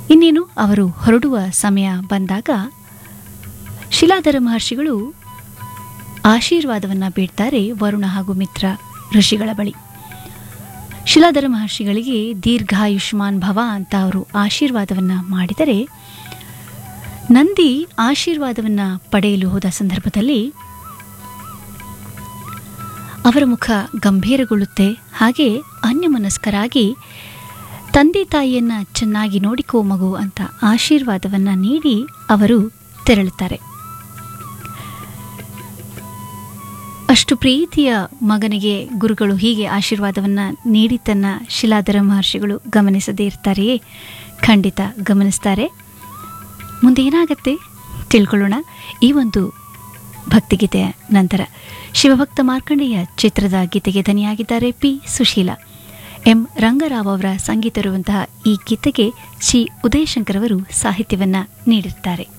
ಇನ್ನೇನು ಅವರು ಹೊರಡುವ ಸಮಯ ಬಂದಾಗ ಶಿಲಾಧರ ಮಹರ್ಷಿಗಳು ಆಶೀರ್ವಾದವನ್ನು ಬೇಡ್ತಾರೆ ವರುಣ ಹಾಗೂ ಮಿತ್ರ ಋಷಿಗಳ ಬಳಿ ಶಿಲಾಧರ ಮಹರ್ಷಿಗಳಿಗೆ ದೀರ್ಘಾಯುಷ್ಮಾನ್ ಭವ ಅಂತ ಅವರು ಆಶೀರ್ವಾದವನ್ನು ಮಾಡಿದರೆ ನಂದಿ ಆಶೀರ್ವಾದವನ್ನು ಪಡೆಯಲು ಹೋದ ಸಂದರ್ಭದಲ್ಲಿ ಅವರ ಮುಖ ಗಂಭೀರಗೊಳ್ಳುತ್ತೆ ಹಾಗೆ ಅನ್ಯಮನಸ್ಕರಾಗಿ ತಂದೆ ತಾಯಿಯನ್ನ ಚೆನ್ನಾಗಿ ನೋಡಿಕೋ ಮಗು ಅಂತ ಆಶೀರ್ವಾದವನ್ನ ನೀಡಿ ಅವರು ತೆರಳುತ್ತಾರೆ ಅಷ್ಟು ಪ್ರೀತಿಯ ಮಗನಿಗೆ ಗುರುಗಳು ಹೀಗೆ ಆಶೀರ್ವಾದವನ್ನ ನೀಡಿದ್ದನ್ನ ಶಿಲಾಧರ ಮಹರ್ಷಿಗಳು ಗಮನಿಸದೇ ಇರ್ತಾರೆಯೇ ಖಂಡಿತ ಗಮನಿಸ್ತಾರೆ ಮುಂದೆ ಏನಾಗತ್ತೆ ತಿಳ್ಕೊಳ್ಳೋಣ ಈ ಒಂದು ಭಕ್ತಿಗೀತೆಯ ನಂತರ ಶಿವಭಕ್ತ ಮಾರ್ಕಂಡೇಯ ಚಿತ್ರದ ಗೀತೆಗೆ ಧನಿಯಾಗಿದ್ದಾರೆ ಪಿ ಸುಶೀಲ ಎಂ ರಂಗರಾವ್ ಅವರ ಸಂಗೀತ ಇರುವಂತಹ ಈ ಗೀತೆಗೆ ಶ್ರೀ ಉದಯಶಂಕರ್ ಅವರು ಸಾಹಿತ್ಯವನ್ನ ನೀಡಿರ್ತಾರೆ